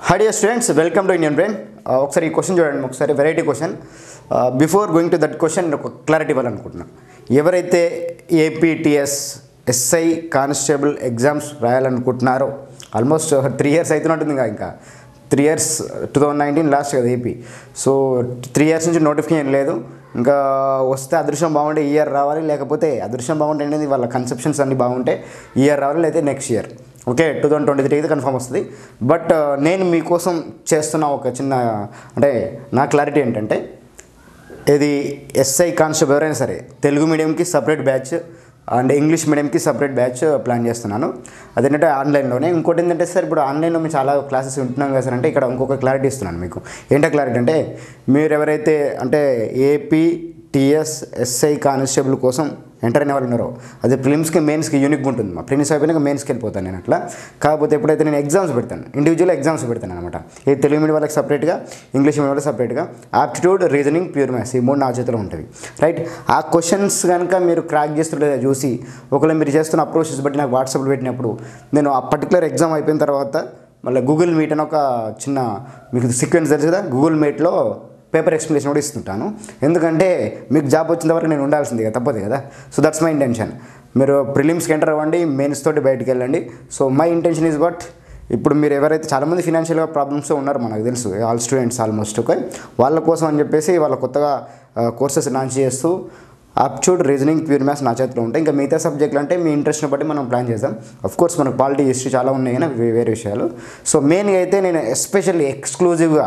High dear students welcome to Indian brain ఒకసారి ఈ question చూడండి ఒకసారి variety question before going to that question నేను ఒక క్లారిటీ ఇవ్వాలనుకుంటున్నాను ఎవరైతే ఏపీటీఎస్ ఎస్ఐ కానిస్టేబుల్ ఎగ్జామ్స్ రాయాలనుకుంటున్నారో ఆల్మోస్ట్ త్రీ ఇయర్స్ అవుతున్నట్టుంది ఇంకా ఇంకా three years two thousand nineteen last కదా ఏపీ సో త్రీ ఇయర్స్ నుంచి నోటిఫికేషన్ లేదు ఇంకా వస్తే అదృష్టం బాగుంటే ఈ ఇయర్ రావాలి లేకపోతే అదృష్టం బాగుంటే అనేది వాళ్ళ కన్సెప్షన్స్ అన్నీ బాగుంటే ఈ ఇయర్ రావాలి లేకపోతే next year okay two thousand twenty three అయితే కన్ఫర్మ్ వస్తుంది బట్ నేను మీకోసం చేస్తున్న ఒక చిన్న అంటే నా క్లారిటీ ఏంటంటే ఇది ఎస్ఐ కానిస్టేబుల్ ఎవరైనా సరే తెలుగు మీడియంకి సపరేట్ బ్యాచ్ అండ్ ఇంగ్లీష్ మీడియంకి సపరేట్ బ్యాచ్ ప్లాన్ చేస్తున్నాను అదేంటంటే ఆన్లైన్లోనే ఇంకోటి ఏంటంటే సార్ ఇప్పుడు ఆన్లైన్లో మేము చాలా క్లాసెస్ వింటున్నాం కదా సార్ అంటే ఇక్కడ ఇంకొక క్లారిటీ ఇస్తున్నాను మీకు ఏంటో క్లారిటీ అంటే మీరు ఎవరైతే అంటే ఏపీ టీఎస్ ఎస్ఐ కానిస్టేబుల్ కోసం ఎంటర్ అయిన వాళ్ళు ఉన్నారో అది ప్రిలిమ్స్కి మెయిన్స్కి యూనిక్ ఉంటుంది మా ప్రిలిమ్స్ అయిపోయినాక మెయిన్స్కి వెళ్ళిపోతాను నేను అట్లా కాకపోతే ఎప్పుడైతే నేను ఎగ్జామ్స్ పెడతాను ఇండివిజువల్ ఎగ్జామ్స్ పెడతాను అనమాట ఈ తెలుగు మీడియం వాళ్ళకి సపరేట్గా ఇంగ్లీష్ మీడియం వాళ్ళకి సపరేట్గా ఆప్టిట్యూడ్ రీజనింగ్ ప్యూర్ మ్యాథ్స్ ఈ మూడు నా చేతిలో ఉంటుంది రైట్ ఆ క్వశ్చన్స్ కనుక మీరు క్రాక్ చేస్తుంటే చూసి ఒకవేళ మీరు చేస్తున్న అప్రోచెస్ బట్టి నాకు వాట్సాప్లో పెట్టినప్పుడు నేను ఆ పర్టికులర్ ఎగ్జామ్ అయిపోయిన తర్వాత మళ్ళీ గూగుల్ మీట్ అని ఒక చిన్న మీకు సీక్వెన్స్ తెలుసు కదా గూగుల్ మీట్లో పేపర్ ఎక్స్ప్లెనేషన్ కూడా ఇస్తుంటాను ఎందుకంటే మీకు జాబ్ వచ్చిన వరకు నేను ఉండాల్సింది కదా తప్పదు కదా సో దట్స్ మై ఇంటెన్షన్ మీరు ప్రిలిమ్స్కి ఎంటర్ అవ్వండి మెయిన్స్ తోటి బయటికి వెళ్ళండి so my intention is but ఇప్పుడు మీరు ఎవరైతే చాలామంది ఫినాన్షియల్గా ప్రాబ్లమ్స్ ఉన్నారు మనకు తెలుసు ఆల్ స్టూడెంట్స్ ఆల్మోస్ట్ ఓకే వాళ్ళ కోసం అని చెప్పేసి వాళ్ళ కొత్తగా కోర్సెస్ లాంచ్ చేస్తూ ఆప్ట్యూడ్ రీజనింగ్ ప్యూర్ మ్యాథ్స్ నా చేతిలో ఉంటాయి ఇంకా మిగతా సబ్జెక్టులు అంటే మీ ఇంట్రెస్ట్ని బట్టి మనం ప్లాన్ చేద్దాం అఫ్ కోర్స్ మనకు పాలిటీ హిస్టరీ చాలా ఉన్నాయి కానీ అవి వేరే విషయాలు సో మెయిన్గా అయితే నేను ఎస్పెషల్లీ ఎక్స్క్లూజివ్గా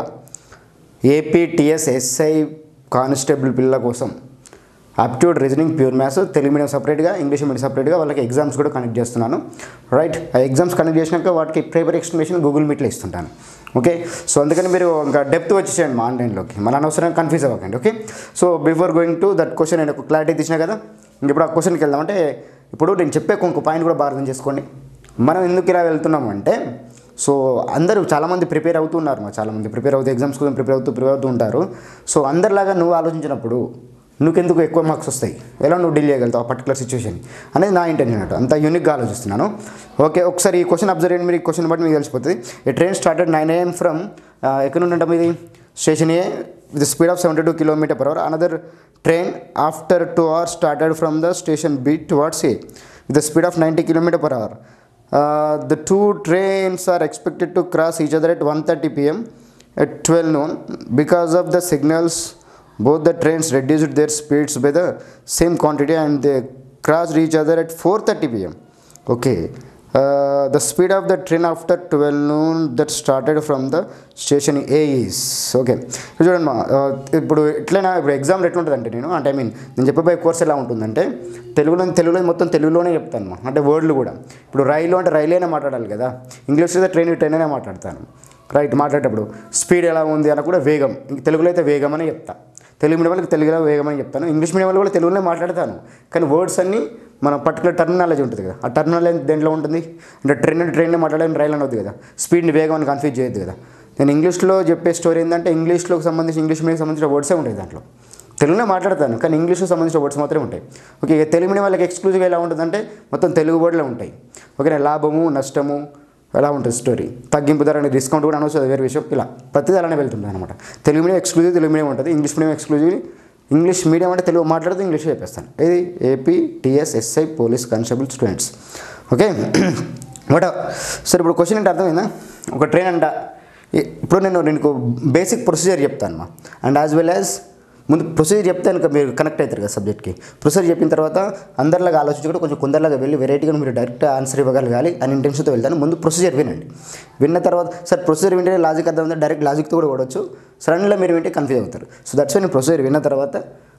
ఏపీ టిఎస్ ఎస్ఐ కానిస్టేబుల్ పిల్లల కోసం aptitude reasoning pure maths Telugu medium సపరేట్గా ఇంగ్లీష్ మీడియం సపరేట్గా వాళ్ళకి ఎగ్జామ్స్ కూడా కనెక్ట్ చేస్తున్నాను రైట్ ఆ ఎగ్జామ్స్ కనెక్ట్ చేసినాక వాటికి పేపర్ ఎక్స్ప్లెనేషన్ గూగుల్ మీట్లో ఇస్తుంటాను ఓకే సో అందుకని మీరు ఇంకా డెప్త్ వచ్చేసేయండి మా ఆన్లైన్లోకి మళ్ళీ అనవసరంగా కన్ఫ్యూజ్ అవ్వకండి okay so before going to that question నేను ఒక క్లారిటీ తీసిన కదా ఇంక ఇప్పుడు ఆ క్వశ్చన్కి వెళ్దాం అంటే ఇప్పుడు నేను చెప్పే ఇంకో పాయింట్ కూడా బాగా అర్థం చేసుకోండి మనం ఎందుకు ఇలా వెళ్తున్నాం అంటే సో అందరూ చాలామంది ప్రిపేర్ అవుతున్నారు మా చాలామంది ప్రిపేర్ అవుతూ ఎగ్జామ్స్ కోసం ప్రిపేర్ అవుతూ ప్రిపేర్ అవుతూ ఉంటారు సో అందరిలాగా నువ్వు ఆలోచించినప్పుడు నువ్వెందుకు ఎక్కువ మార్క్స్ వస్తాయి ఎలా నువ్వు డీల్ చేయగలుగుతావు ఆ పర్టికులర్ సిచ్యువేషన్ అనేది నా ఇంటెన్షన్ అన్నట్టు అంత యూనిక్గా ఆలోచిస్తున్నాను ఓకే ఒకసారి ఈ క్వశ్చన్ అబ్జర్వ్ చేయండి మీరు ఈ క్వశ్చన్ బట్టి మీకు తెలిసిపోతుంది ఈ train started nine AM from ఎక్కడ నుండి ఉంటాం ఇది station A with speed of seventy two kilometre per hour another train after two hours started from the station B towards A with the speed of ninety kilometre per hour Uh, the two trains are expected to cross each other at 1:30 p.m. at 12 noon. Because of the signals, both the trains reduced their speeds by the same quantity and they crossed each other at 4:30 p.m. Okay. Uh, the speed of the train after 12 noon that started from the station A is okay చూడండి మా uh, ఇప్పుడు ఎట్లయినా ఇప్పుడు exam ఎట్లుంటుందంటే నేను అంటే I mean నేను చెప్పబోయే కోర్స్ ఎలా ఉంటుందంటే తెలుగులో తెలుగులో మొత్తం తెలుగులోనే చెప్తాను మా అంటే వర్డ్లు కూడా ఇప్పుడు రైలు అంటే రైలేనే మాట్లాడాలి కదా ఇంగ్లీష్ అయితే ట్రైన్ ట్రైన్ అనే మాట్లాడతాను రైట్ మాట్లాడేటప్పుడు స్పీడ్ ఎలా ఉంది అని కూడా వేగం ఇంక తెలుగులో అయితే వేగం అని చెప్తా తెలుగు మీడియం వాళ్ళకి తెలుగులో వేగం అని చెప్తాను ఇంగ్లీష్ మీడియం వాళ్ళు కూడా తెలుగులోనే మాట్లాడతాను కానీ వర్డ్స్ అన్నీ మన పర్టికులర్ టర్మినాలజీ ఉంటుంది కదా ఆ టర్మినాలజీ దేంట్లో ఉంటుంది అంటే ట్రైన్ అంటే ట్రైన్లో మాట్లాడని రైలు అని వద్దు కదా స్పీడ్ని వేగం అని కన్ఫ్యూజ్ చేయొద్దు కదా నేను ఇంగ్లీష్లో చెప్పే స్టోరీ ఏంటంటే ఇంగ్లీష్లోకి సంబంధించి ఇంగ్లీష్ మీడియం సంబంధించిన వర్డ్సే ఉంటాయి దాంట్లో తెలుగులో మాట్లాడతాను కానీ ఇంగ్లీష్కి సంబంధించిన వర్డ్స్ మాత్రమే ఉంటాయి ఓకే ఇక తెలుగు మీడియం వాళ్ళకి ఎక్స్క్లూజివ్గా ఎలా ఉంటుందంటే మొత్తం తెలుగు వర్డ్లే ఉంటాయి ఓకే లాభము నష్టము ఎలా ఉంటుంది స్టోరీ తగ్గింపు ధర అనేది డిస్కౌంట్ కూడా అనవచ్చు అది వేరే విషయం ఇలా ప్రతిదీ అలానే వెళ్తుంటుంది అనమాట Telugu medium exclusive Telugu medium ఉంటుంది English medium exclusive English medium అంటే తెలుగు మాట్లాడితే ఇంగ్లీష్ చెప్పేస్తాను ఇది AP TS SI police constable students okay but సరే ఇప్పుడు క్వశ్చన్ ఏంటి అర్థమైందా ఒక ట్రైన్ అంట ఈ- ఇప్పుడు నేను నీకు బేసిక్ ప్రొసీజర్ చెప్తాను మా అండ్ యాజ్ వెల్ యాజ్ ముందు ప్రొసీజర్ చెప్తే కనుక మీరు కనెక్ట్ అవుతారు కదా సబ్జెక్ట్కి ప్రొసీజర్ చెప్పిన తర్వాత అందరిలాగా ఆలోచించుకుంటే కొంచెం కొందరిలాగా వెళ్ళి వెరైటీగా మీరు డైరెక్ట్ ఆన్సర్ ఇవ్వగలగాలి అని ఇంటెన్షన్తో వెళ్తాను ముందు ప్రొసీజర్ వినండి విన్న తర్వాత సార్ ప్రొసీజర్ వింటే లాజిక్ అర్థం డైరెక్ట్ లాజిక్తో కూడా కొడవచ్చు సడన్గా మీరు వింటే కన్ఫ్యూజ్ అవుతారు సో దట్స్ నేను ప్రొసీజర్ విన్న తర్వాత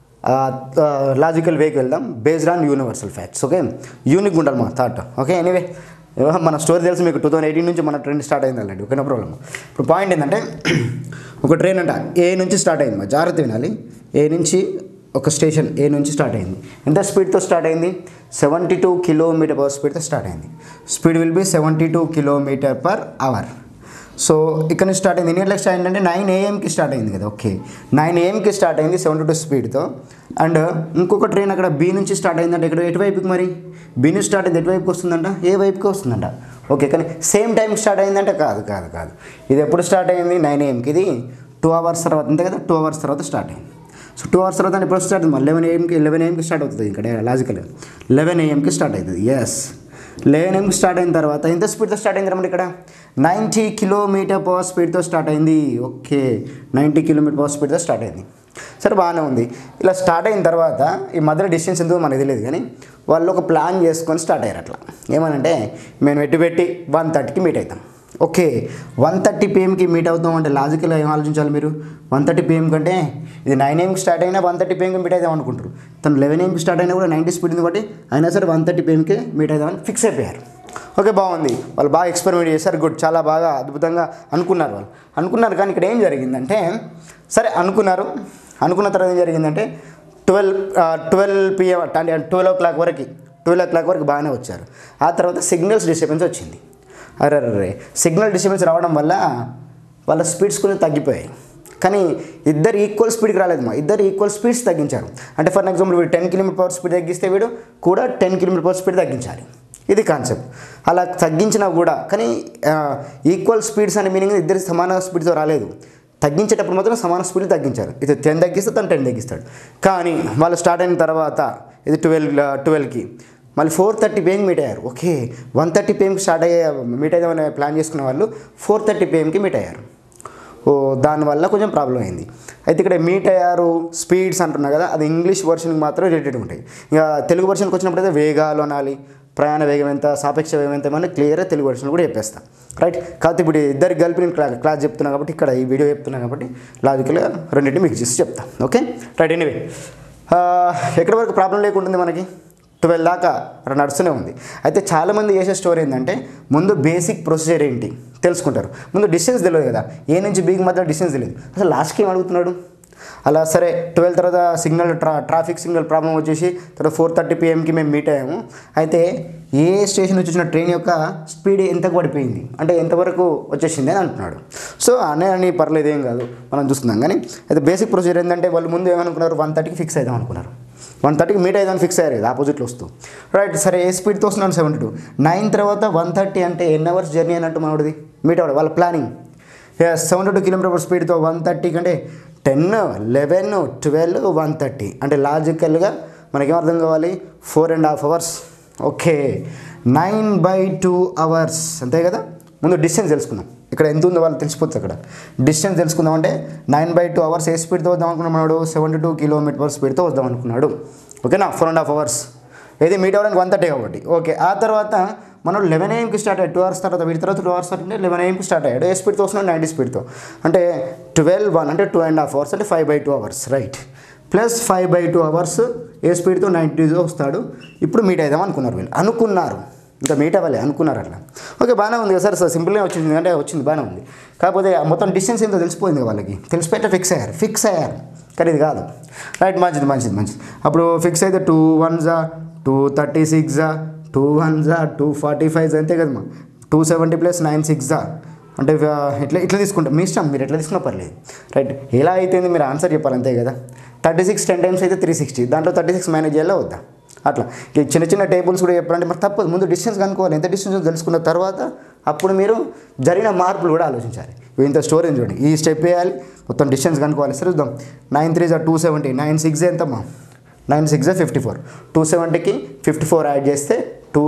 లాజికల్ వేకి వెళ్దాం based on universal facts okay unique ఉండాలి మా థాట్ ఓకే ఎనీవే మన స్టోరీ తెలుసు మీకు టూ థౌసండ్ ఎయిటీన్ నుంచి మన ట్రైన్ స్టార్ట్ అయింది అలాంటి ఓకే నో ప్రాబ్లమ్ ఇప్పుడు పాయింట్ ఏంటంటే ఒక ట్రైన్ అంట ఏ నుంచి స్టార్ట్ అయింది మా జాగ్రత్త వినాలి ఏ నుంచి ఒక స్టేషన్ ఏ నుంచి స్టార్ట్ అయింది ఎంత స్పీడ్తో స్టార్ట్ అయింది సెవెంటీ టూ కిలోమీటర్ పర్ స్పీడ్తో స్టార్ట్ అయింది speed will be seventy two kilometre per hour so ఇక్కడ నుంచి స్టార్ట్ అయింది ఎన్ని గంటలకు స్టార్ట్ అయిందంటే నైన్ ఏఎంకి స్టార్ట్ అయింది కదా ఓకే నైన్ ఏఎంకి స్టార్ట్ అయింది సెవెంటీ టూ స్పీడ్తో అండ్ ఇంకొక ట్రైన్ అక్కడ బి నుంచి స్టార్ట్ అయిందంటే ఇక్కడ ఎటువైపుకి మరి బి నుంచి స్టార్ట్ అయింది ఎటువైపుకి వస్తుందంట ఏ వైపుకి వస్తుందంట ఓకే కానీ సేమ్ టైం స్టార్ట్ అయిందంటే కాదు కాదు కాదు ఇది ఎప్పుడు స్టార్ట్ అయింది నైన్ ఏఎంకి ఇది టూ అవర్స్ తర్వాత అంతే కదా టూ అవర్స్ తర్వాత స్టార్ట్ అయింది సో టూ అవర్స్ తర్వాత ఎప్పుడు స్టార్ట్ అవుతుంది మళ్ళీ లెవెన్ ఏఎంకి లెవెన్ ఏఎంకి స్టార్ట్ అవుతుంది ఇక్కడ లాజికల్ లెవెన్ ఏఎంకి స్టార్ట్ అవుతుంది ఎస్ లెవెన్ ఏఎంకి స్టార్ట్ అయిన తర్వాత ఎంత స్పీడ్తో స్టార్ట్ అయింది రమ్మండి ఇక్కడ నైంటీ కిలోమీటర్ పవర్ స్పీడ్తో స్టార్ట్ అయింది ఓకే నైంటీ కిలోమీటర్ పవర్ స్పీడ్తో స్టార్ట్ అయింది సరే బాగానే ఉంది ఇలా స్టార్ట్ అయిన తర్వాత ఈ మధ్యలో డిస్టెన్స్ ఎందుకు మనకు తెలియదు కానీ వాళ్ళు ఒక ప్లాన్ చేసుకొని స్టార్ట్ అయ్యారు అట్లా ఏమనంటే మేము ఎటు పెట్టి వన్ థర్టీకి మీట్ అవుతాం ఓకే వన్ థర్టీ పిఎంకి మీట్ అవుతాం అంటే లాజికల్గా ఏం ఆలోచించాలి మీరు వన్ థర్టీ పిఎం కంటే ఇది నైన్ ఏఎంకి స్టార్ట్ అయినా వన్ థర్టీ పిఎంకి మీట్ అవుదాం అనుకుంటారు తను లెవెన్ ఏఎంకి స్టార్ట్ అయినా కూడా నైంటీ స్పీడ్ ఉంది కాబట్టి అయినా సరే వన్ థర్టీ పిఎంకి మీట్ అవుదామని ఫిక్స్ అయిపోయారు ఓకే బాగుంది వాళ్ళు బాగా ఎక్స్పెరిమెంట్ చేశారు గుడ్ చాలా బాగా అద్భుతంగా అనుకున్నారు వాళ్ళు అనుకున్నారు కానీ ఇక్కడ ఏం జరిగిందంటే సరే అనుకున్నారు అనుకున్న తర్వాత ఏం జరిగిందంటే ట్వెల్వ్ ట్వెల్వ్ పిఎం అంటే ట్వెల్వ్ ఓ క్లాక్ వరకు ట్వెల్వ్ ఓ క్లాక్ వరకు బాగానే వచ్చారు ఆ తర్వాత సిగ్నల్స్ డిస్టర్బెన్స్ వచ్చింది అరే అరే సిగ్నల్ డిస్టర్బెన్స్ రావడం వల్ల వాళ్ళ స్పీడ్స్ కొంచెం తగ్గిపోయాయి కానీ ఇద్దరు ఈక్వల్ స్పీడ్కి రాలేదు మా ఇద్దరు ఈక్వల్ స్పీడ్స్ తగ్గించారు అంటే ఫర్ ఎగ్జాంపుల్ వీడు టెన్ కిలోమీటర్ పవర్ స్పీడ్ తగ్గిస్తే వీడు కూడా టెన్ కిలోమీటర్ పవర్ స్పీడ్ తగ్గించాలి ఇది కాన్సెప్ట్ అలా తగ్గించినా కూడా కానీ ఈక్వల్ స్పీడ్స్ అనే మీనింగ్ ఇద్దరు సమాన స్పీడ్తో రాలేదు తగ్గించేటప్పుడు మాత్రం సమాన స్పీడ్ తగ్గించారు ఇది టెన్ తగ్గిస్తే తను టెన్ తగ్గిస్తాడు కానీ వాళ్ళు స్టార్ట్ అయిన తర్వాత ఇది ట్వెల్వ్ ట్వెల్వ్కి మళ్ళీ ఫోర్ థర్టీ పిఎంకి మీట్ అయ్యారు ఓకే వన్ థర్టీ పిఎంకి స్టార్ట్ అయ్యే మీట్ అయ్యామని ప్లాన్ చేసుకున్న వాళ్ళు ఫోర్ థర్టీ పిఎంకి మీట్ అయ్యారు ఓ దానివల్ల కొంచెం ప్రాబ్లం అయింది అయితే ఇక్కడ మీట్ అయ్యారు స్పీడ్స్ అంటున్నా కదా అది ఇంగ్లీష్ వర్షన్కి మాత్రం రిలేటెడ్ ఉంటాయి ఇక తెలుగు వర్షన్కి వచ్చినప్పుడు అయితే వేగాలు అనాలి ప్రయాణ వేగం ఎంత సాపేక్ష వేగం ఎంత అని క్లియర్గా తెలుగు వర్షన్ కూడా చెప్పేస్తా రైట్ కాకపోతే ఇప్పుడు ఇద్దరికి కలిపి నేను క్లా క్లాస్ చెప్తున్నా కాబట్టి ఇక్కడ ఈ వీడియో చెప్తున్నా కాబట్టి లాజికల్గా రెండింటిని మిక్స్ చేసి చెప్తా ఓకే రైట్ ఎనీవే ఎక్కడి వరకు ప్రాబ్లం లేకుంటుంది మనకి ట్వెల్వ్ దాకా అక్కడ నడుస్తూనే ఉంది అయితే చాలామంది చేసే స్టోరీ ఏంటంటే ముందు బేసిక్ ప్రొసీజర్ ఏంటి తెలుసుకుంటారు ముందు డిస్టెన్స్ తెలియదు కదా ఏ నుంచి బీకి మధ్య డిస్టెన్స్ తెలియదు అసలు లాస్ట్కి ఏం అడుగుతున్నాడు అలా సరే ట్వెల్వ్ తర్వాత సిగ్నల్ ట్రా ట్రాఫిక్ సిగ్నల్ ప్రాబ్లం వచ్చేసి తర్వాత ఫోర్ థర్టీ పిఎంకి మేము మీట్ అయ్యాము అయితే ఏ స్టేషన్ నుంచి వచ్చిన ట్రైన్ యొక్క స్పీడ్ ఎంతకు పడిపోయింది అంటే ఎంతవరకు వచ్చేసింది అని అంటున్నాడు సో అనే అని పర్లేదు ఏం కాదు మనం చూస్తున్నాం కానీ అయితే బేసిక్ ప్రొసీజర్ ఏంటంటే వాళ్ళు ముందు ఏమనుకున్నారు వన్ థర్టీకి ఫిక్స్ అవుదాం అనుకున్నారు వన్ థర్టీకి మీట్ అయ్యాదని ఫిక్స్ అయ్యారు ఇది ఆపోజిట్లో వస్తూ రైట్ సరే ఏ స్పీడ్తో వస్తున్నాను సెవెంటీ టూ నైన్ తర్వాత వన్ థర్టీ అంటే ఎన్ అవర్స్ జర్నీ అన్నట్టు మనోడిది మీట్ అవ్వడం వాళ్ళ ప్లానింగ్ సెవెంటీ టూ కిలోమీటర్ స్పీడ్తో వన్ థర్టీ కంటే ten eleven twelve one thirty అంటే లాజికల్గా మనకేం అర్థం కావాలి four and half hours okay nine by two hours అంతే కదా ముందు డిస్టెన్స్ తెలుసుకుందాం ఇక్కడ ఎంత ఉందో వాళ్ళు తెలిసిపోతుంది అక్కడ డిస్టెన్స్ తెలుసుకుందాం అంటే నైన్ బై టూ అవర్స్ ఏ స్పీడ్తో వద్దాం అనుకున్నాడు సెవెంటీ టూ కిలోమీటర్ పర్ స్పీడ్తో వద్దాం అనుకున్నాడు ఓకేనా ఫోర్ అండ్ హాఫ్ అవర్స్ ఏది మీట్ అవ్వడానికి వన్ థర్టీ కాబట్టి ఓకే ఆ తర్వాత మనం లెవెన్ ఏఎంకి స్టార్ట్ అయ్యాడు టూ అవర్స్ తర్వాత వీటి తర్వాత టూ అవర్స్ అంటే లెవెన్ ఏఎంకి స్టార్ట్ అయ్యాడు ఏ స్పీడ్తో వస్తున్నాడు నైంటీ స్పీడ్తో అంటే ట్వెల్వ్ వన్ అంటే టూ అండ్ హాఫ్ అవర్స్ అంటే five by two hours right plus five by two hours ఏ స్పీడ్తో నైంటీతో వస్తాడు ఇప్పుడు మీట్ అవుదాం అనుకున్నారు వీళ్ళు అనుకున్నారు ఇంకా మీట్ అవ్వాలి అనుకున్నారు అట్లా ఓకే బాగానే ఉంది కదా సార్ సార్ సింపుల్గా వచ్చింది అంటే వచ్చింది బాగానే ఉంది కాకపోతే ఆ మొత్తం డిస్టెన్స్ ఏంటో తెలిసిపోయింది కదా వాళ్ళకి తెలిసిపోయితే ఫిక్స్ అయ్యారు ఫిక్స్ అయ్యారు కానీ ఇది కాదు రైట్ మంచిది మంచిది మంచిది అప్పుడు ఫిక్స్ అయితే టూ వన్ జా టూ థర్టీ సిక్స్ జా టూ వన్ జా టూ ఫార్టీ ఫైవ్ అంతే కదమ్మా two seventy plus nine six జా అంటే ఆ, ఇట్లా ఇట్లా తీసుకుంటాం మీ ఇష్టం మీరు ఎట్లా తీసుకున్నా పర్లేదు రైట్ ఎలా అయితే మీరు ఆన్సర్ చెప్పాలి అంతే కదా థర్టీ సిక్స్ టెన్ టైమ్స్ అయితే త్రీ సిక్స్టీ దాంట్లో థర్టీ సిక్స్ మేనేజ్ చేయాలా వద్దా అట్లా ఈ చిన్న చిన్న టేబుల్స్ కూడా చెప్పాలంటే మరి తప్పదు ముందు డిస్టెన్స్ కనుక్కోవాలి ఎంత డిస్టెన్స్ తెలుసుకున్న తర్వాత అప్పుడు మీరు జరిగిన మార్పులు కూడా ఆలోచించాలి ఇవి ఇంత స్టోరీ ఉంది చూడండి ఈ స్టెప్ వేయాలి మొత్తం డిస్టెన్స్ కనుక్కోవాలి సరే చూద్దాం నైన్ త్రీ జా టూ సెవెంటీ నైన్ సిక్స్ ఎంతమ్మా nine six fifty four two సెవెంటీకి ఫిఫ్టీ ఫోర్ యాడ్ చేస్తే two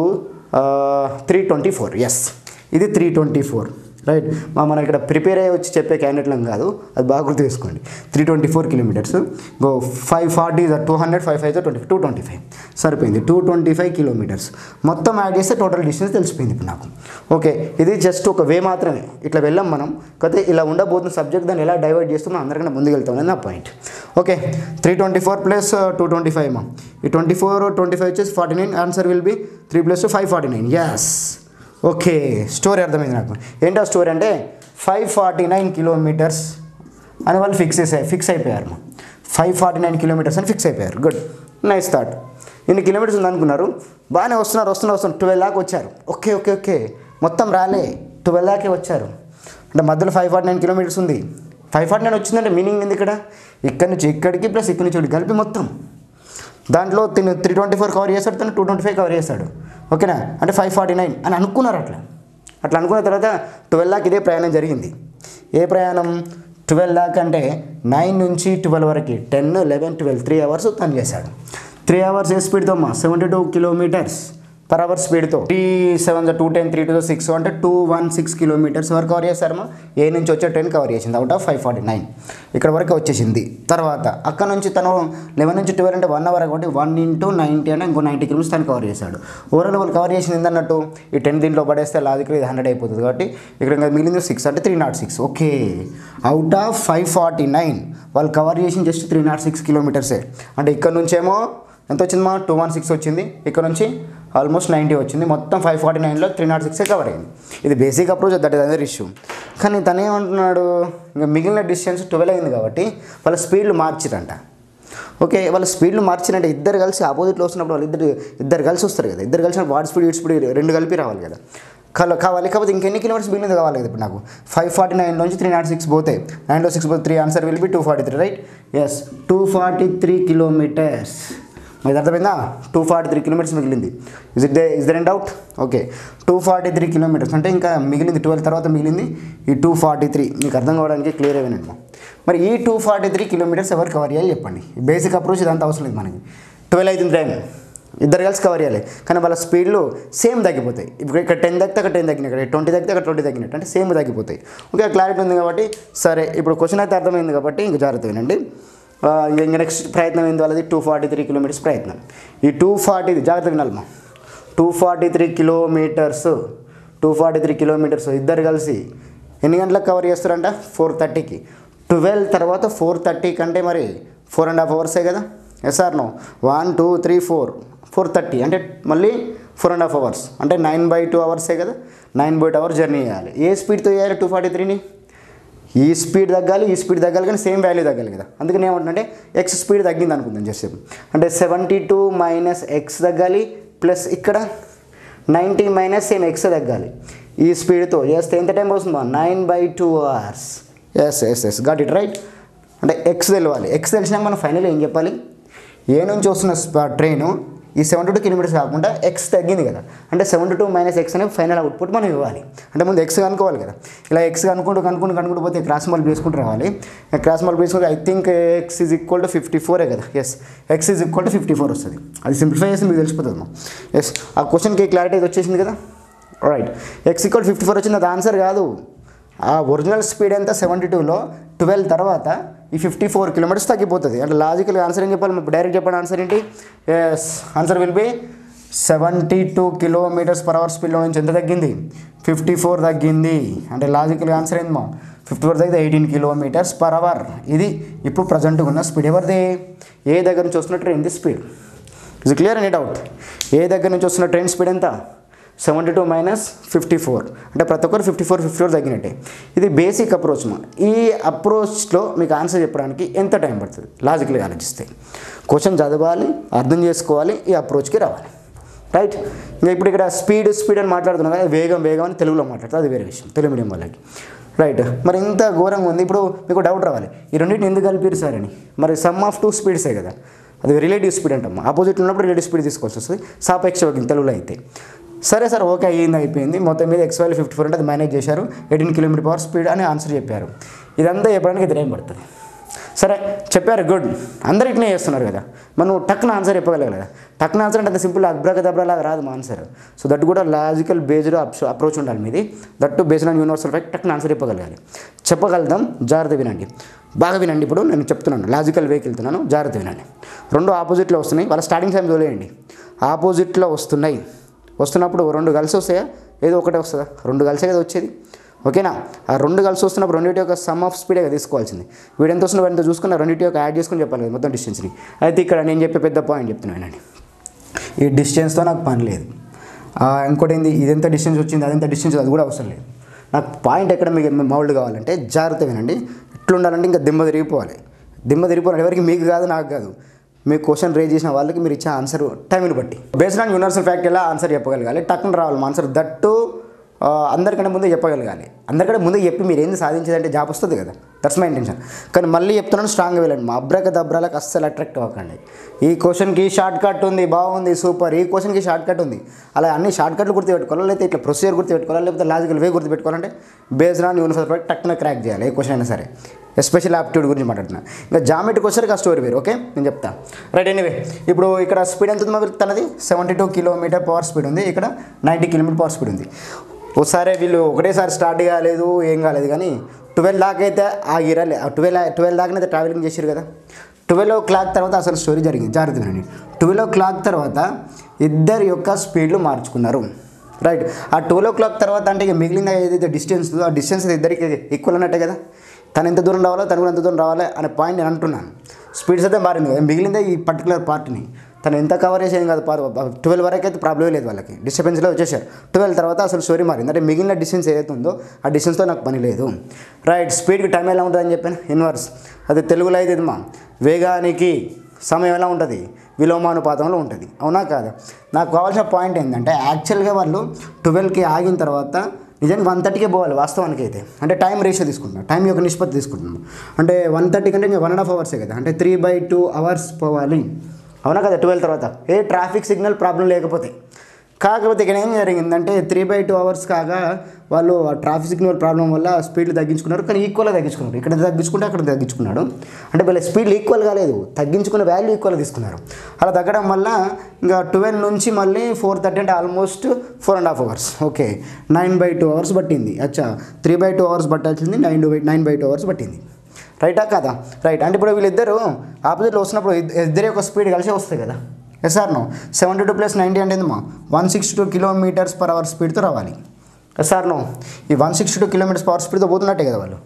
three twenty four yes ఇది త్రీ ట్వంటీ ఫోర్ రైట్ మా మనం ఇక్కడ ప్రిపేర్ అయ్యి వచ్చి చెప్పే క్యాండిడేట్లం కాదు అది బాగా గుర్తు చేసుకోండి three twenty four kilometres go five forty two hundred five five twenty two twenty five సరిపోయింది టూ ట్వంటీ ఫైవ్ కిలోమీటర్స్ మొత్తం యాడ్ చేస్తే టోటల్ డిస్టెన్స్ తెలిసిపోయింది ఇప్పుడు నాకు ఓకే ఇది జస్ట్ ఒక వే మాత్రమే ఇట్లా వెళ్ళాం మనం కాకపోతే ఇలా ఉండబోతున్న సబ్జెక్ట్ దాన్ని ఎలా డైవర్ట్ చేస్తూ మనం అందరికన్నా ముందుకు వెళ్తాం నా point okay three twenty four plus two twenty five మా ఈ ట్వంటీ ఫోర్ ట్వంటీ ఫైవ్ వచ్చేసి forty nine answer will be three plus five forty nine yes okay story అర్థమైంది నాకు ఏంటో స్టోరీ అంటే ఫైవ్ ఫార్టీ నైన్ కిలోమీటర్స్ అని వాళ్ళు fix చేసే ఫిక్స్ అయిపోయారు ఫైవ్ ఫార్టీ నైన్ కిలోమీటర్స్ అని ఫిక్స్ అయిపోయారు గుడ్ నైస్ థాట్ ఇన్ని కిలోమీటర్స్ ఉంది అనుకున్నారు బాగానే వస్తున్నారు వస్తున్నారు వస్తున్నారు ట్వెల్వ్ దాకా వచ్చారు ఓకే ఓకే ఓకే మొత్తం రాలే ట్వెల్వ్ దాకే వచ్చారు అంటే మధ్యలో ఫైవ్ ఫార్టీ నైన్ కిలోమీటర్స్ ఉంది ఫైవ్ ఫార్టీ నైన్ వచ్చిందంటే మీనింగ్ ఉంది ఇక్కడ ఇక్కడ నుంచి ఇక్కడికి ప్లస్ ఇక్కడి నుంచి ఇక్కడికి కలిపి మొత్తం దాంట్లో తిను త్రీ ట్వంటీ ఫోర్ కవర్ చేస్తాడు తను టూ ట్వంటీ ఫైవ్ కవర్ చేస్తాడు ఓకేనా అంటే ఫైవ్ ఫార్టీ నైన్ అని అనుకున్నారు అట్లా అట్లా అనుకున్న తర్వాత ట్వెల్వ్ దాకా ఇదే ప్రయాణం జరిగింది ఏ ప్రయాణం ట్వెల్వ్ దాకా అంటే నైన్ నుంచి ట్వెల్వ్ వరకు ten eleven twelve three hours తను చేశాడు త్రీ అవర్స్ ఏ స్పీడ్తో అమ్మా seventy two kilometres per hour స్పీడ్తో three seven two ten three two six అంటే టూ వన్ సిక్స్ కిలోమీటర్స్ వరకు కవర్ చేస్తారమ్మా ఏ నుంచి వచ్చే ట్రైన్ కవర్ చేసింది out of five forty nine ఇక్కడ వరకు వచ్చేసింది తర్వాత అక్కడ నుంచి తను లెవెన్ నుంచి ట్వెల్వ్ అంటే వన్ అవర్ కాబట్టి వన్ ఇంటూ నైంటీ అంటే ఇంకో నైంటీ కిలోమీటర్స్ తను కవర్ చేశాడు ఓవరాల్ వాళ్ళు కవర్ చేసింది ఏంటన్నట్టు ఈ టెన్ దీంట్లో పడేస్తే లాజికల్ ఇది హండ్రెడ్ అయిపోతుంది కాబట్టి ఇక్కడ ఇంకా మిగిలింది సిక్స్ అంటే three not six okay out of five forty nine వాళ్ళు కవర్ చేసిన జస్ట్ త్రీ నాట్ సిక్స్ కిలోమీటర్సే అంటే ఇక్కడ నుంచేమో ఎంత వచ్చింది మా టూ వన్ సిక్స్ వచ్చింది ఇక్కడ నుంచి ఆల్మోస్ట్ నైంటీ వచ్చింది మొత్తం ఫైవ్ ఫార్టీ నైన్లో త్రీ నాట్ సిక్సే కవర్ అయింది ఇది basic approach that is other issue కానీ తను ఏమంటున్నాడు ఇంకా మిగిలిన డిస్టెన్స్ ట్వెల్వ్ అయింది కాబట్టి వాళ్ళ స్పీడ్లు మార్చిరంట ఓకే వాళ్ళ స్పీడ్లు మార్చినట్టే ఇద్దరు కలిసి ఆపోజిట్లో వస్తున్నప్పుడు వాళ్ళు ఇద్దరు ఇద్దరు కలిసి వస్తారు కదా ఇద్దరు కలిసి వాడి స్పీడ్ ఇటు స్పీడ్ రెండు కలిపి రావాలి కదా కల కావాలి కాకపోతే ఇంకెన్ని కిలోమీటర్స్ మిగిలింది కావాలి కదా ఇప్పుడు నాకు ఫైవ్ ఫార్టీ నైన్ నుంచి త్రీ నాట్ సిక్స్ పోతాయి నైన్లో సిక్స్ పోతే three answer will be two forty three right yes two forty three kilometres ఇది అర్థమైందా టూ ఫార్టీ త్రీ కిలోమీటర్స్ మిగిలింది is it they is there any doubt okay two forty three kilometres అంటే ఇంకా మిగిలింది twelve తర్వాత మిగిలింది ఈ టూ ఫార్టీ త్రీ మీకు అర్థం కావడానికి క్లియర్ అయిపోయినట్టు మరి ఈ టూ ఫార్టీ త్రీ కిలోమీటర్స్ ఎవరు కవర్ చేయాలి చెప్పండి బేసిక్ అప్రోచ్ ఇదంతా అవసరం లేదు మనకి ట్వెల్వ్ అవుతుంది టైం ఇద్దరు కలిసి కవర్ చేయాలి కానీ వాళ్ళ స్పీడ్లు సేమ్ తగ్గిపోతాయి ఇప్పుడు ఇక్కడ టెన్ తగ్గితే అక్కడ టెన్ తగ్గినట్టు ఇక్కడ ట్వంటీ తగ్గితే అక్కడ ట్వంటీ తగ్గినట్టు అంటే సేమ్ తగ్గిపోతాయి ఓకే క్లారిటీ ఉంది కాబట్టి సరే ఇప్పుడు క్వశ్చన్ అయితే అర్థమైంది కాబట్టి ఇంక జాగ్రత్త వినండి ఆ, ఇంక ఇంకా నెక్స్ట్ ప్రయత్నం ఏంది వాళ్ళది టూ ఫార్టీ త్రీ కిలోమీటర్స్ ప్రయత్నం ఈ టూ ఫార్టీ జాగ్రత్త వినాలమ్మా two forty three kilometres two forty three kilometres ఇద్దరు కలిసి ఎన్ని గంటలకు కవర్ చేస్తారంట ఫోర్ థర్టీకి ట్వెల్వ్ తర్వాత ఫోర్ థర్టీ కంటే మరి ఫోర్ అండ్ హాఫ్ అవర్సే కదా yes sir no one two three four four thirty అంటే మళ్ళీ ఫోర్ అండ్ హాఫ్ అవర్స్ అంటే నైన్ బై టూ అవర్సే కదా nine by two hours journey చేయాలి ఏ స్పీడ్తో చేయాలి టూ ఫార్టీ త్రీని ఈ స్పీడ్ తగ్గాలి ఈ స్పీడ్ తగ్గాలి కానీ సేమ్ వాల్యూ తగ్గాలి కదా అందుకని ఏమంటుందంటే ఎక్స్ స్పీడ్ తగ్గింది అనుకుందాం జస్ట్ అంటే సెవెంటీ టూ మైనస్ ఎక్స్ తగ్గాలి ప్లస్ ఇక్కడ నైంటీ మైనస్ సేమ్ ఎక్స్ తగ్గాలి ఈ స్పీడ్తో చేస్తే ఎంత టైం వస్తుందో nine by two hours yes yes yes got it right అంటే ఎక్స్ తెలియాలి ఎక్స్ తెలిసినాక మనం ఫైనల్ ఏం చెప్పాలి ఏ నుంచి వస్తున్న ట్రైను ఈ సెవెంటీ టూ కిలోమీటర్స్ కాకుండా ఎక్స్ తగ్గింది కదా అంటే సెవెంటీ టూ మైనస్ ఎక్స్ అనే ఫైనల్ అవుట్పుట్ మనం ఇవ్వాలి అంటే ముందు ఎక్స్ కనుక్కోవాలి కదా ఇలా ఎక్స్ కనుక్కుంటూ కనుక్కుంటూ కనుక్కుంటూ పోతే క్రాస్ మాల్ వేసుకుంటూ రావాలి క్రాస్ మాల్ వేసుకుంటే I think x is equal to fifty ఫోరే కదా yes x is equal to fifty four వస్తుంది అది సింప్లిఫై చేసి మీకు తెలిసిపోతుంది ఎస్ ఆ క్వశ్చన్కి క్లారిటీ వచ్చేసింది కదా right x equal fifty four వచ్చింది అది ఆన్సర్ కాదు ఆ ఒరిజినల్ స్పీడ్ ఎంత సెవెంటీ టూలో ట్వెల్వ్ తర్వాత ఈ ఫిఫ్టీ ఫోర్ కిలోమీటర్స్ తగ్గిపోతుంది అంటే లాజికల్ ఆన్సర్ ఏం చెప్పాలి మీరు డైరెక్ట్ చెప్పండి ఆన్సర్ ఏంటి yes answer will be seventy two kilometres per hour స్పీడ్లో నుంచి ఎంత తగ్గింది ఫిఫ్టీ ఫోర్ తగ్గింది అంటే లాజికల్ ఆన్సర్ ఏంది మా ఫిఫ్టీ ఫోర్ తగ్గితే ఎయిటీన్ కిలోమీటర్స్ పర్ అవర్ ఇది ఇప్పుడు ప్రజెంట్గా ఉన్న స్పీడ్ ఎవరిది ఏ దగ్గర నుంచి వస్తున్న ట్రైన్ స్పీడ్ ఇది క్లియర్ ఎనీ డౌట్ ఏ దగ్గర నుంచి వస్తున్న ట్రైన్ స్పీడ్ ఎంత seventy two minus fifty four అంటే ప్రతి ఒక్కరు ఫిఫ్టీ ఫోర్ ఫిఫ్టీ ఫోర్ తగ్గినట్టే ఇది బేసిక్ అప్రోచ్ మా ఈ అప్రోచ్లో మీకు ఆన్సర్ చెప్పడానికి ఎంత టైం పడుతుంది లాజికల్గా ఆలోచిస్తే క్వశ్చన్ చదవాలి అర్థం చేసుకోవాలి ఈ అప్రోచ్కి రావాలి రైట్ ఇంకా ఇప్పుడు ఇక్కడ స్పీడ్ స్పీడ్ అని మాట్లాడుతున్నాం కదా వేగం వేగం అని తెలుగులో మాట్లాడుతుంది అది వేరే విషయం తెలుగు మీడియం వాళ్ళకి రైట్ మరి ఇంత ఘోరంగా ఉంది ఇప్పుడు మీకు డౌట్ రావాలి ఈ రెండింటిని ఎందుకు కలిపిరు సార్ అని మరి సమ్ ఆఫ్ టూ స్పీడ్సే కదా అది రిలేటివ్ స్పీడ్ అంటాం ఆపోజిట్ ఉన్నప్పుడు రిలేటివ్ స్పీడ్ తీసుకోవాల్సి వస్తుంది సాపేక్ష వేగం తెలుగులో అయితే సరే సార్ ఓకే అయ్యింది అయిపోయింది మొత్తం మీద ఎక్స్ వైల్ ఫిఫ్టీ ఫోర్ అంటే అది మేనేజ్ చేశారు ఎయిటీన్ కిలోమీటర్ పవర్ స్పీడ్ అని ఆన్సర్ చెప్పారు ఇదంతా చెప్పడానికి ఇది టైం పడుతుంది సరే చెప్పారు గుడ్ అందరు ఇట్నే చేస్తున్నారు కదా మనం టక్న ఆన్సర్ చెప్పగలగాలి కదా టక్న ఆన్సర్ అంటే అంత సింపుల్ అబ్రాకదబ్రా లాగా రాదు మా ఆన్సర్ సో దట్ కూడా లాజికల్ బేస్డ్ అప్రోచ్ ఉండాలి మీది that based on universal fact టక్న ఆన్సర్ చెప్పగలగాలి చెప్పగలుగుతాం జాగ్రత్త వినండి బాగా వినండి ఇప్పుడు నేను చెప్తున్నాను లాజికల్ వేకి వెళ్తున్నాను జాగ్రత్త వినండి రెండు ఆపోజిట్లో వస్తున్నాయి వాళ్ళ స్టార్టింగ్ టైం వదిలేయండి ఆపోజిట్లో వస్తున్నాయి వస్తున్నప్పుడు రెండు కలిసి వస్తాయా ఏదో ఒకటే వస్తుందా రెండు కలిసే కదా వచ్చేది ఓకేనా ఆ రెండు కలిసి వస్తున్నప్పుడు రెండింటి యొక్క సమ్ ఆఫ్ స్పీడే తీసుకోవాల్సింది వీడు ఎంత వస్తున్నా వాడితో చూసుకున్న రెండింటి యొక్క యాడ్ చేసుకుని చెప్పాలి కదా మొత్తం డిస్టెన్స్ని అయితే ఇక్కడ నేను చెప్పే పెద్ద పాయింట్ చెప్తున్నాను వినండి ఈ డిస్టెన్స్తో నాకు పని లేదు ఆ, ఇంకోటి ఏంది ఇది ఎంత డిస్టెన్స్ వచ్చింది అదెంత డిస్టెన్స్ అది కూడా అవసరం లేదు నాకు పాయింట్ ఎక్కడ మీకు మౌల్డ్ కావాలంటే జాగ్రత్త వినండి ఎట్లా ఉండాలంటే ఇంకా దిమ్మ తిరిగిపోవాలి దిమ్మ తిరిగిపోవాలి ఎవరికి మీకు కాదు నాకు కాదు మీకు క్వశ్చన్ రేజ్ చేసిన వాళ్ళకి మీరు ఇచ్చే ఆన్సర్ టైంని బట్టి బేస్డ్ ఆన్ యూనివర్సల్ ఫ్యాక్ట్ ఎలా ఆన్సర్ చెప్పగలగాలి టక్కున రావాలి ఆన్సర్ దట్టు ఆ, అందరికంటే ముందే చెప్పగలగాలి అందరికంటే ముందే చెప్పి మీరు ఏంది సాధించేదంటే జాబ్ వస్తుంది కదా దట్స్ మై ఇంటెన్షన్ కానీ మళ్ళీ చెప్తున్నాను స్ట్రాంగ్గా వెళ్ళండి మా అబ్రక దబ్రాలకు అస్సలు అట్రాక్ట్ అవ్వకండి ఈ క్వశ్చన్కి షార్ట్ కట్ ఉంది బాగుంది సూపర్ ఈ క్వశ్చన్కి షార్ట్ కట్ ఉంది అలా అన్ని షార్ట్ కట్లు గుర్తుపెట్టుకోవాలి లేకపోతే ఇట్లా ప్రొసీజర్ గుర్తుపెట్టుకోవాలి లేకపోతే లాజికల్ వే గుర్తుపెట్టుకోవాలంటే బేస్డ్ ఆన్ యూనివర్సల్ ప్రాక్ట్ టక్కున క్రాక్ చేయాలి ఏ క్వశ్చన్ అయినా సరే ఎస్పెషల్ ఆప్టిట్యూడ్ గురించి మాట్లాడుతున్నా ఇంకా జామెట్రీకి వచ్చేసరికి ఆ స్టోరీ వేరు ఓకే నేను చెప్తా రైట్ ఎనీవే ఇప్పుడు ఇక్కడ స్పీడ్ ఎంత ఉంది మరి తనది seventy two kilometre per hour speed ఉంది ఇక్కడ నైంటీ కిలోమీటర్ పవర్ స్పీడ్ ఉంది ఒకసారి వీళ్ళు ఒకటేసారి స్టార్ట్ కాలేదు ఏం కాలేదు కానీ ట్వెల్వ్ దాకా అయితే ఆగిరాలి ట్వెల్వ్ ట్వెల్వ్ దాకానైతే ట్రావెలింగ్ చేసారు కదా ట్వెల్వ్ ఓ క్లాక్ తర్వాత అసలు స్టోరీ జరిగింది జరుగుతుందండి ట్వెల్వ్ ఓ క్లాక్ తర్వాత ఇద్దరి యొక్క స్పీడ్లు మార్చుకున్నారు రైట్ ఆ ట్వెల్వ్ ఓ క్లాక్ తర్వాత అంటే ఇక మిగిలిన ఏదైతే డిస్టెన్స్ ఉందో ఆ డిస్టెన్స్ ఇద్దరికి ఈక్వల్ అన్నట్టే కదా తను ఎంత దూరం రావాలో తను కూడా ఎంత దూరం రావాలి అనే పాయింట్ నేను అంటున్నాను స్పీడ్స్ అయితే మారింది కదా మిగిలిందే ఈ పర్టికులర్ పార్ట్ని తను ఎంత కవర్ చేసేది కాదు ట్వెల్వ్ వరకు అయితే ప్రాబ్లం లేదు వాళ్ళకి డిస్టర్బెన్స్లో వచ్చేసారు ట్వెల్వ్ తర్వాత అసలు స్టోరీ మారింది అంటే మిగిలిన డిస్టెన్స్ ఏదైతే ఉందో ఆ డిస్టెన్స్తో నాకు పని లేదు రైట్ స్పీడ్కి టైం ఎలా ఉంటుందని చెప్పాను ఇన్వర్స్ అది తెలుగులో అయితే ఇది మా వేగానికి సమయం ఎలా ఉంటుంది విలోమానుపాతంలో ఉంటుంది అవునా కాదా నాకు కావాల్సిన పాయింట్ ఏంటంటే యాక్చువల్గా వాళ్ళు ట్వెల్వ్కి ఆగిన తర్వాత నిజానికి వన్ థర్టీకే పోవాలి వాస్తవానికి అయితే అంటే టైం రేషియో తీసుకుంటున్నాం టైం యొక్క నిష్పత్తి తీసుకుంటున్నాం అంటే వన్ థర్టీ కంటే ఇంకా వన్ అండ్ హాఫ్ అవర్సే కదా అంటే త్రీ బై టూ అవర్స్ పోవాలి అవునా కదా ట్వెల్వ్ తర్వాత ఏ ట్రాఫిక్ సిగ్నల్ ప్రాబ్లం లేకపోతే కాకపోతే ఇక్కడ ఏం జరిగిందంటే త్రీ బై టూ అవర్స్ కాగా వాళ్ళు ఆ ట్రాఫిక్ సిగ్నల్ ప్రాబ్లం వల్ల స్పీడ్లు తగ్గించుకున్నారు కానీ ఈక్వల్గా తగ్గించుకున్నారు ఇక్కడ తగ్గించుకుంటే అక్కడ తగ్గించుకున్నాడు అంటే వీళ్ళ స్పీడ్ ఈక్వల్ కాలేదు తగ్గించుకున్న వాల్యూ ఈక్వల్గా తీసుకున్నారు అలా తగ్గడం వల్ల ఇంకా ట్వెల్వ్ నుంచి మళ్ళీ ఫోర్ థర్టీ అంటే almost four and half hours okay nine by two hours పట్టింది అచ్చా త్రీ బై టూ అవర్స్ పట్టాల్సింది nine by nine by two hours పట్టింది రైటా కదా రైట్ అంటే ఇప్పుడు వీళ్ళిద్దరు ఆపోజిట్లో వస్తున్నప్పుడు ఇద్- ఇద్దరి యొక్క స్పీడ్ కలిసి వస్తాయి కదా yes sir no seventy two plus ninety అంటే ఏందమ్మా one sixty two kilometres per hour స్పీడ్తో రావాలి ఎస్ సార్ నో ఈ one sixty two kilometres per స్పీడ్తో పోతున్నట్టే కదా వాళ్ళు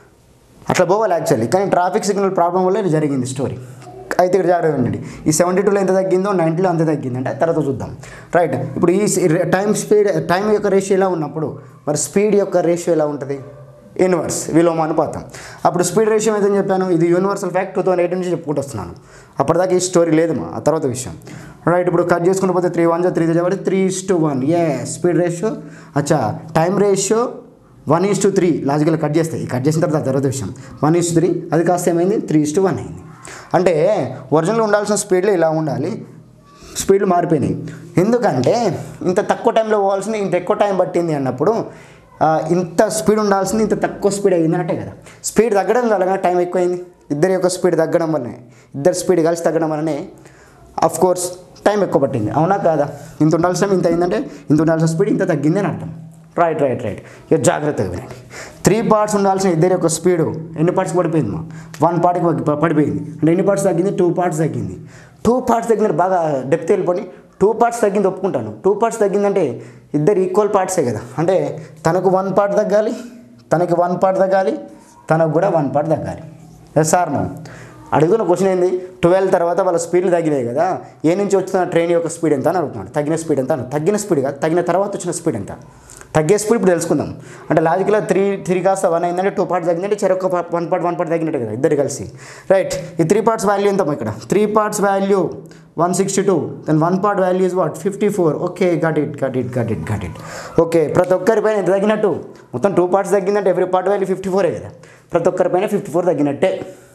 అట్లా పోవాలి యాక్చువల్లీ కానీ ట్రాఫిక్ సిగ్నల్ ప్రాబ్లం వల్ల ఇది జరిగింది స్టోరీ అయితే ఇక్కడ జాగ్రత్త ఉండండి ఈ సెవెంటీ టూలో ఎంత తగ్గిందో నైంటీలో అంత తగ్గింది అంటే తర్వాత చూద్దాం రైట్ ఇప్పుడు ఈ టైం స్పీడ్ టైం యొక్క రేషియో ఎలా ఉన్నప్పుడు మరి స్పీడ్ యొక్క రేషియో ఎలా ఉంటుంది ఇన్వర్స్ విలోమానుపాతం అప్పుడు స్పీడ్ రేషియో అయితే చెప్పాను ఇది universal fact two thousand eight నుంచి చెప్పుకుంటూ వస్తున్నాను అప్పటిదాకా ఈ స్టోరీ లేదు మా ఆ తర్వాత విషయం రైట్ ఇప్పుడు కట్ చేసుకుంటూ పోతే త్రీ వన్ జో త్రీ కాబట్టి త్రీ ఇస్ టు వన్ ఏ స్పీడ్ రేషియో అచ్చా time ratio one is to three logical cut చేస్తాయి కట్ చేసిన తర్వాత తర్వాత విషయం వన్ ఈస్ త్రీ అది కాస్త ఏమైంది త్రీ ఇస్ టు వన్ అయింది అంటే ఒరిజినల్ ఉండాల్సిన స్పీడ్లో ఇలా ఉండాలి స్పీడ్లు మారిపోయినాయి ఎందుకంటే ఇంత తక్కువ టైంలో పోవాల్సింది ఇంత ఎక్కువ టైం పట్టింది అన్నప్పుడు ఆ, ఇంత స్పీడ్ ఉండాల్సింది ఇంత తక్కువ స్పీడ్ అయింది అంటే కదా స్పీడ్ తగ్గడం వల్ల టైం ఎక్కువైంది ఇద్దరి యొక్క స్పీడ్ తగ్గడం వల్లనే ఇద్దరు స్పీడ్ కలిసి తగ్గడం వల్లనే అఫ్ కోర్స్ టైం ఎక్కువ పట్టింది అవునా కాదా ఇంత ఉండాల్సిన ఇంత అయిందంటే ఇంత ఉండాల్సిన స్పీడ్ ఇంత తగ్గింది అని అర్థం రైట్ రైట్ రైట్ ఇక జాగ్రత్తగా వినండి త్రీ పార్ట్స్ ఉండాల్సిన ఇద్దరి యొక్క స్పీడు ఎన్ని పార్ట్స్ పడిపోయింది మా వన్ పార్ట్కి పడి- పడిపోయింది అంటే ఎన్ని పార్ట్స్ తగ్గింది టూ పార్ట్స్ తగ్గింది టూ పార్ట్స్ తగ్గిన బాగా డెప్త్ వెళ్ళిపోయి టూ పార్ట్స్ తగ్గింది ఒప్పుకుంటాను టూ పార్ట్స్ తగ్గిందంటే ఇద్దరు ఈక్వల్ పార్ట్సే కదా అంటే తనకు వన్ పార్ట్ తగ్గాలి తనకి వన్ పార్ట్ తగ్గాలి తనకు కూడా వన్ పార్ట్ తగ్గాలి ఎస్ సార్ నో అడుగుతున్న క్వశ్చన్ ఏంది ట్వెల్వ్ తర్వాత వాళ్ళ స్పీడ్లు తగ్గినాయి కదా ఏ నుంచి వచ్చిన ట్రైన్ యొక్క స్పీడ్ ఎంత అని అడుగుతున్నాడు తగ్గిన స్పీడ్ ఎంత అని తగ్గిన స్పీడ్ కాదు తగ్గిన తర్వాత వచ్చిన స్పీడ్ ఎంత తగ్గే స్పీడ్ ఇప్పుడు తెలుసుకుందాం అంటే లాజిక్లో త్రీ త్రీ కాస్త వన్ అయిందంటే టూ పార్ట్స్ తగ్గిందంటే చెరొక వన్ పార్ట్ వన్ పార్ట్ తగ్గినట్టు కదా ఇద్దరు కలిసి రైట్ ఈ త్రీ పార్ట్స్ వాల్యూ ఎంత ఇక్కడ three parts value one sixty two then one part value is what fifty four okay got it got it got it got it okay ప్రతి ఒక్కరిపైన ఎంత తగ్గినట్టు మొత్తం టూ పార్ట్స్ తగ్గిందంటే ఎవ్రీ పార్ట్ వాల్యూ ఫిఫ్టీ ఫోరే కదా ప్రతి ఒక్కరిపైన ఫిఫ్టీ ఫోర్ తగ్గినట్టే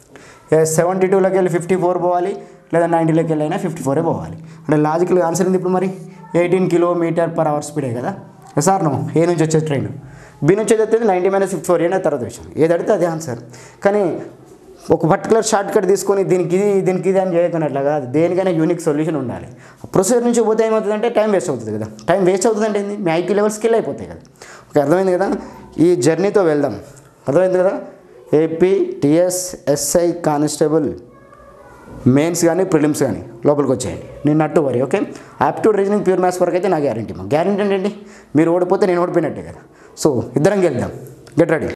సెవెంటీ టూలోకి వెళ్ళి ఫిఫ్టీ ఫోర్ పోవాలి లేదా నైంటీలోకి వెళ్ళి అయినా ఫిఫ్టీ ఫోరే పోవాలి అంటే లాజికల్ ఆన్సర్ ఏంది ఇప్పుడు మరి ఎయిటీన్ కిలోమీటర్ పర్ అవర్ స్పీడే కదా సార్ నో ఏ నుంచి వచ్చే ట్రైన్ బి నుంచి వచ్చేది నైంటీ మైనస్ ఫిఫ్టీ ఫోర్ ఏనా తర్వాత విషయం ఏది అడిగితే అదే ఆన్సర్ కానీ ఒక పర్టికులర్ షార్ట్ కట్ తీసుకొని దీనికి ఇది దీనికి ఇది అని చేయకున్నట్లా కాదు దేనికైనా యూనిక్ సొల్యూషన్ ఉండాలి ప్రొసీజర్ నుంచి పోతే ఏమవుతుందంటే టైం వేస్ట్ అవుతుంది కదా టైం వేస్ట్ అవుతుందంటే ఏంది మీ ఐక్యూ లెవెల్ స్కిల్ అయిపోతాయి కదా ఓకే అర్థమైంది కదా ఈ జర్నీతో వెళ్దాం అర్థమైంది కదా AP TS SI constable mains కానీ ప్రిలిమ్స్ కానీ లోపలికి వచ్చేయండి నేను నట్టు వరి okay aptitude reasoning pure maths వరకు అయితే నా గ్యారంటీ మా గ్యారంటీ ఏంటండి మీరు ఓడిపోతే నేను ఓడిపోయినట్టే కదా సో ఇద్దరం గెలుద్దాం గెట్ రెడీ